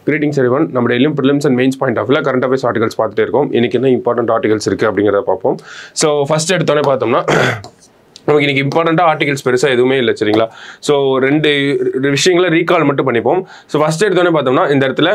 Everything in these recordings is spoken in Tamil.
கிரீட்டிங்ஸ் எரிவன் நம்ம டெய்லியும் ப்ரிலிம்ஸ் அண்ட் மெயின்ஸ் பாயிண்ட் ஆஃப்ல கரண்ட் அஃபேர்ஸ் ஆர்டிகல்ஸ் பார்த்துட்டே இருக்கோம் இன்னைக்கு என்ன இம்பார்ட்டன்ட் ஆர்டிகல்ஸ் இருக்குது அப்படிங்கிறத பார்ப்போம் ஸோ ஃபர்ஸ்ட் எடுத்தோன்னே பார்த்தோம்னா நமக்கு இன்னைக்கு இம்பார்ட்டண்ட்டாக ஆர்டிகல்ஸ் பெருசாக எதுவுமே இல்லை சரிங்களா ஸோ ரெண்டு விஷயங்களை ரீகால் மட்டும் பண்ணிப்போம் ஸோ ஃபர்ஸ்ட் எடுத்தோன்னே பார்த்தோம்னா இந்த இடத்துல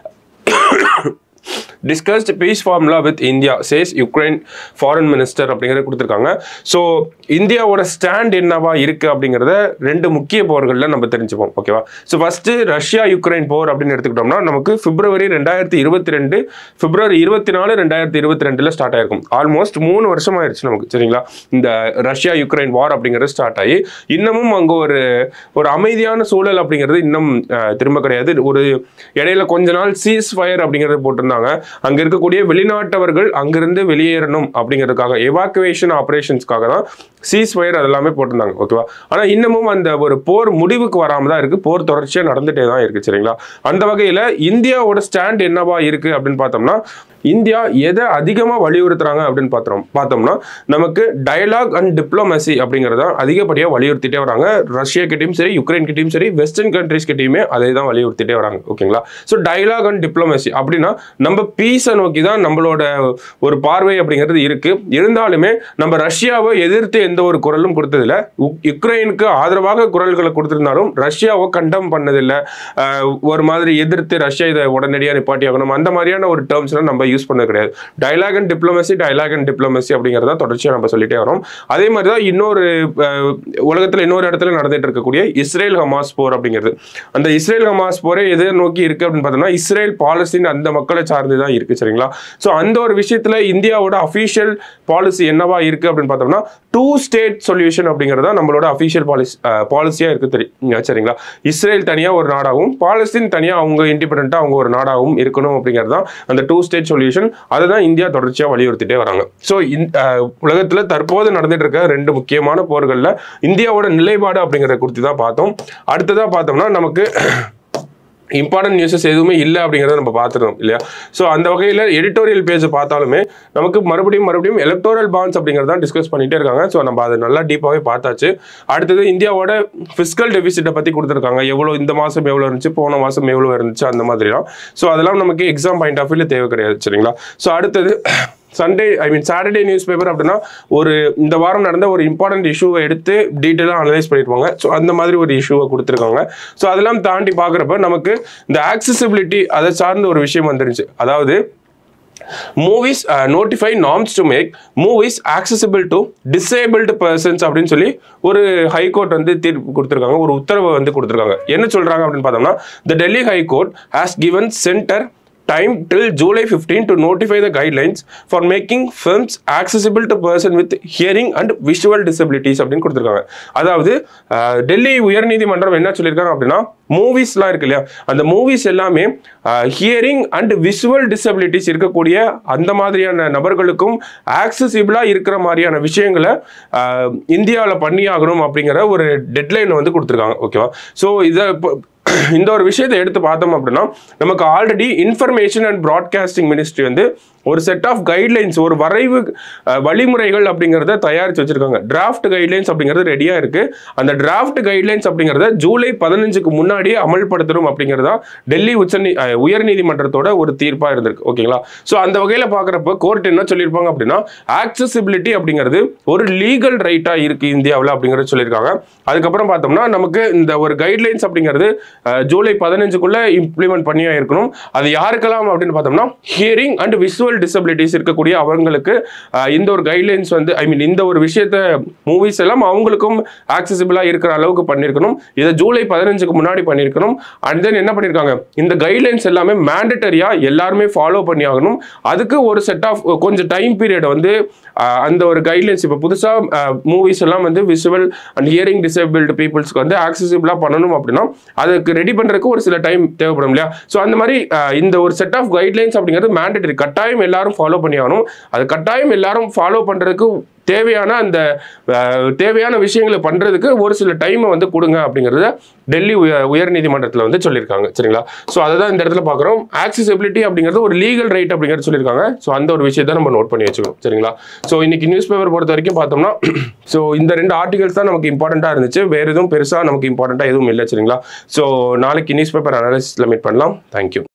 discussed peace formula with India says Ukraine foreign minister அப்படிங்கிறத கொடுத்துருக்காங்க ஸோ இந்தியாவோட ஸ்டாண்ட் என்னவா இருக்கு அப்படிங்கிறத ரெண்டு முக்கிய போர்களில் நம்ம தெரிஞ்சுப்போம் ஓகேவா ஸோ ஃபர்ஸ்ட் ரஷ்யா யுக்ரைன் போர் அப்படின்னு எடுத்துக்கிட்டோம்னா நமக்கு பிப்ரவரி ரெண்டாயிரத்தி இருபத்தி ரெண்டு பிப்ரவரி இருபத்தி நாலு ரெண்டாயிரத்தி இருபத்தி ரெண்டுல ஸ்டார்ட் ஆயிருக்கும் ஆல்மோஸ்ட் மூணு வருஷம் ஆயிடுச்சு நமக்கு சரிங்களா இந்த ரஷ்யா யுக்ரைன் வார் அப்படிங்கிறது ஸ்டார்ட் ஆகி இன்னமும் அங்கே ஒரு ஒரு அமைதியான சூழல் அப்படிங்கிறது இன்னும் அஹ், திரும்ப கிடையாது ஒரு இடையில கொஞ்ச நாள் சீஸ் ஃபயர் அப்படிங்கிறது போட்டிருந்தாங்க அங்க இருக்கக்கூடிய வெளிநாட்டவர்கள் அங்கிருந்து வெளியேறணும் அப்படிங்கிறதுக்காக எவாக்குவேஷன் ஆப்ரேஷன்ஸ்க்காக தான் சீஸ் ஃபயர் அதெல்லாமே போட்டிருந்தாங்க ஓகேவா ஆனா இன்னமும் அந்த ஒரு போர் முடிவுக்கு வராம தான் இருக்கு போர் தொடர்ச்சியா நடந்துட்டே தான் இருக்கு சரிங்களா அந்த வகையில இந்தியாவோட ஸ்டாண்ட் என்னவா இருக்கு அப்படின்னு பார்த்தோம்னா இந்தியா எதை அதிகமாக வலியுறுத்துறாங்க அப்படின்னு பார்த்தோம் பார்த்தோம்னா நமக்கு டயலாக் அண்ட் டிப்ளமசி அப்படிங்கிறத அதிகப்படியாக வலியுறுத்திட்டே வராங்க ரஷ்யா கிட்டயும் சரி யுக்ரைன் கிட்டயும் சரி வெஸ்டர்ன் கண்ட்ரிஸ் கிட்டயுமே அதை தான் வலியுறுத்திட்டே வராங்க ஓகேங்களா ஸோ டயலாக் அண்ட் டிப்ளமசி அப்படின்னா நம்ம பீஸை நோக்கி தான் நம்மளோட ஒரு பார்வை அப்படிங்கிறது இருக்கு இருந்தாலுமே நம்ம ரஷ்யாவை எதிர்த்து எந்த ஒரு குரலும் கொடுத்ததில்ல உக்- யுக்ரைனுக்கு ஆதரவாக குரல்களை கொடுத்திருந்தாலும் ரஷ்யாவை கண்டம் பண்ணதில்லை ஆஹ் ஒரு மாதிரி எதிர்த்து ரஷ்யா இதை உடனடியாக நிப்பாட்டி ஆகணும் அந்த மாதிரியான ஒரு டேர்ம்ஸ்லாம் நம்ம யூஸ் பண்ணது கிடையாது dialogue and diplomacy dialogue and diplomacy அப்படிங்கிறத தொடர்ச்சியாக நம்ம சொல்லிட்டே வரோம் அதே மாதிரி தான் இன்னொரு ஆஹ், உலகத்துல இன்னொரு இடத்துல நடந்துட்டு இருக்கக்கூடிய இஸ்ரேல் ஹமாஸ் போர் அப்படிங்கிறது அந்த இஸ்ரேல் ஹமாஸ் போரே எதை நோக்கி இருக்கு அப்படின்னு பார்த்தோம்னா இஸ்ரேல் பாலஸ்தீன் அந்த மக்களை சார்ந்து தான் இருக்கு சரிங்களா ஸோ அந்த ஒரு விஷயத்துல இந்தியாவோட அஃபீஷியல் பாலிசி என்னவா இருக்கு அப்படின்னு பார்த்தோம்னா டூ ஸ்டேட் சொல்யூஷன் அப்படிங்கிறது தான் நம்மளோட அஃபீஷியல் பாலிசி பாலிசியா இருக்கு தெரியும் சரிங்களா இஸ்ரேல் தனியா ஒரு நாடாகவும் பாலஸ்தீன் தனியா அவங்க இண்டிபெண்டா அவங்க ஒரு நாடாகவும் இருக்கணும் அப்படிங்கிறது தான் அந்த டூ ஸ்டேட் சொல்யூஷன் அதை தான் இந்தியா தொடர்ச்சியா வலியுறுத்திட்டே வராங்க ஸோ உலகத்துல தற்போது நடந்துட்டு இருக்க ரெண்டு முக்கியமான போர்கள்ல இந்தியாவோட நிலைப்பாடு அப்படிங்கிறத குறித்து தான் பார்த்தோம் அடுத்ததா பார்த்தோம்னா நமக்கு இம்பார்ட்டன்ட் நியூஸஸ் எதுவுமே இல்லை அப்படிங்கிறத நம்ம பார்த்துருந்தோம் இல்லையா ஸோ அந்த வகையில் எடிட்டோரியல் பேஜ் பார்த்தாலுமே நமக்கு மறுபடியும் மறுபடியும் எலக்டோரல் பாண்ட்ஸ் அப்படிங்கிறத டிஸ்கஸ் பண்ணிட்டே இருக்காங்க ஸோ நம்ம அதை நல்லா டீப்பாகவே பார்த்தாச்சு அடுத்தது இந்தியாவோட ஃபிஸ்கல் டெபிசிட்டை பற்றி கொடுத்துருக்காங்க எவ்வளோ இந்த மாதம் எவ்வளோ இருந்துச்சு போன மாதம் எவ்வளோ இருந்துச்சு அந்த மாதிரிலாம் ஸோ அதெல்லாம் நமக்கு எக்ஸாம் பாயிண்ட் ஆஃப் வியூவில் தேவை கிடையாது சரிங்களா ஸோ அடுத்தது Sunday I mean Saturday newspaper அப்படின்னா ஒரு இந்த வாரம் நடந்த ஒரு இம்பார்ட்டன்ட் இஷ்யூவை எடுத்து டீட்டெயிலாக அனலைஸ் பண்ணியிருப்பாங்க ஸோ அந்த மாதிரி ஒரு இஷ்யூவை கொடுத்துருக்காங்க ஸோ அதெல்லாம் தாண்டி பார்க்குறப்ப நமக்கு இந்த ஆக்சசிபிலிட்டி அதை சார்ந்த ஒரு விஷயம் வந்துருச்சு அதாவது movies notify norms to make movies accessible to disabled persons அப்படின்னு சொல்லி ஒரு ஹைகோர்ட் வந்து தீர்ப்பு கொடுத்துருக்காங்க ஒரு உத்தரவை வந்து கொடுத்துருக்காங்க என்ன சொல்றாங்க அப்படின்னு பார்த்தோம்னா the Delhi high court has given centre time till July 15 to notify the guidelines for making films accessible to person with hearing and visual disabilities அப்படின்னு கொடுத்துருக்காங்க அதாவது அஹ், டெல்லி உயர்நீதிமன்றம் என்ன சொல்லியிருக்காங்க அப்படின்னா மூவிஸ்லாம் இருக்கு இல்லையா அந்த மூவிஸ் எல்லாமே ஹியரிங் அண்ட் விஷுவல் டிசபிலிட்டிஸ் இருக்கக்கூடிய அந்த மாதிரியான நபர்களுக்கும் ஆக்சசிபிளாக இருக்கிற மாதிரியான விஷயங்களை இந்தியாவில் பண்ணியாகணும் அப்படிங்கிற ஒரு டெட்லைன் வந்து கொடுத்துருக்காங்க ஓகேவா ஸோ இதை இப்போ இந்த ஒரு விஷயத்தை எடுத்து பார்த்தோம் அப்படின்னா நமக்கு already information and broadcasting ministry வந்து ஒரு செட் ஆஃப் கைட்லைன்ஸ் ஒரு வரைவு அஹ், வழிமுறைகள் அப்படிங்கிறத தயாரித்து வச்சிருக்காங்க டிராஃப்ட் கைட்லைன்ஸ் அப்படிங்கிறது ரெடியாக இருக்கு அந்த டிராஃப்ட் கைட்லைன்ஸ் அப்படிங்கிறத ஜூலை பதினஞ்சுக்கு முன்னாடியே அமல்படுத்தணும் அப்படிங்கிறதா டெல்லி உச்ச உயர்நீதிமன்றத்தோட ஒரு தீர்ப்பாக இருந்திருக்கு ஓகேங்களா ஸோ அந்த வகையில் பார்க்குறப்ப கோர்ட் என்ன சொல்லியிருப்பாங்க அப்படின்னா ஆக்சசிபிலிட்டி அப்படிங்கிறது ஒரு லீகல் ரைட்டாக இருக்கு இந்தியாவில் அப்படிங்கிறது சொல்லியிருக்காங்க அதுக்கப்புறம் பார்த்தோம்னா நமக்கு இந்த ஒரு கைட்லைன்ஸ் அப்படிங்கிறது அஹ், ஜூலை பதினஞ்சுக்குள்ள இம்ப்ளிமெண்ட் பண்ணியா இருக்கணும் அது யாருக்கெல்லாம் அப்படின்னு பார்த்தோம்னா ஹியரிங் அண்ட் விஷுவல் டிசபிலிட்டிஸ் இருக்கக்கூடிய அவங்களுக்கு அஹ், இந்த ஒரு கைட்லைன்ஸ் வந்து ஐ மீன் இந்த ஒரு விஷயத்த மூவிஸ் எல்லாம் அவங்களுக்கும் ஆக்சசிபிளாக இருக்கிற அளவுக்கு பண்ணியிருக்கணும் இதை ஜூலை பதினஞ்சுக்கு முன்னாடி பண்ணியிருக்கணும் அண்ட் தென் என்ன பண்ணியிருக்காங்க இந்த கைட்லைன்ஸ் எல்லாமே மேண்டட்டரியா எல்லாருமே ஃபாலோ பண்ணி ஆகணும் அதுக்கு ஒரு செட் ஆஃப் கொஞ்சம் டைம் பீரியட் வந்து அஹ், அந்த ஒரு கைட்லைன்ஸ் இப்போ புதுசாக மூவிஸ் எல்லாம் வந்து விஷுவல் அண்ட் ஹியரிங் டிசேபிள்டு பீப்புள்ஸ்க்கு வந்து ஆக்சசிபிளாக பண்ணணும் அப்படின்னா அதுக்கு ரெடி பண்ணுறதுக்கு ஒரு சில டைம் தேவைப்படும் இல்லையா ஸோ அந்த மாதிரி அஹ், இந்த ஒரு செட் ஆஃப் கைட்லைன்ஸ் அப்படிங்கிறது மேண்டட்டரி கட்டாயம் எல்லாரும் ஃபாலோ பண்ணி ஆகணும் அது கட்டாயம் எல்லாரும் ஃபாலோ பண்ணுறதுக்கு தேவையான அந்த அஹ், தேவையான விஷயங்களை பண்ணுறதுக்கு ஒரு சில டைமை வந்து கொடுங்க அப்படிங்கிறத டெல்லி உய உயர்நீதிமன்றத்தில் வந்து சொல்லியிருக்காங்க சரிங்களா ஸோ அதை தான் இந்த இடத்துல பார்க்குறோம் ஆக்சசிபிலிட்டி அப்படிங்கிறது ஒரு லீகல் ரைட் அப்படிங்கிறது சொல்லியிருக்காங்க ஸோ அந்த ஒரு விஷயத்தை நம்ம நோட் பண்ணி வச்சுக்கணும் சரிங்களா ஸோ இன்னைக்கு நியூஸ் பேப்பர் பொறுத்த வரைக்கும் பார்த்தோம்னா ஸோ இந்த ரெண்டு ஆர்டிகல்ஸ் தான் நமக்கு இம்பார்ட்டண்ட்டாக இருந்துச்சு வேறு எதுவும் பெருசாக நமக்கு இம்பார்ட்டண்ட்டாக எதுவும் இல்லை சரிங்களா ஸோ நாளைக்கு நியூஸ் பேப்பர் அனாலிசிஸில் மீட் பண்ணலாம் தேங்க்யூ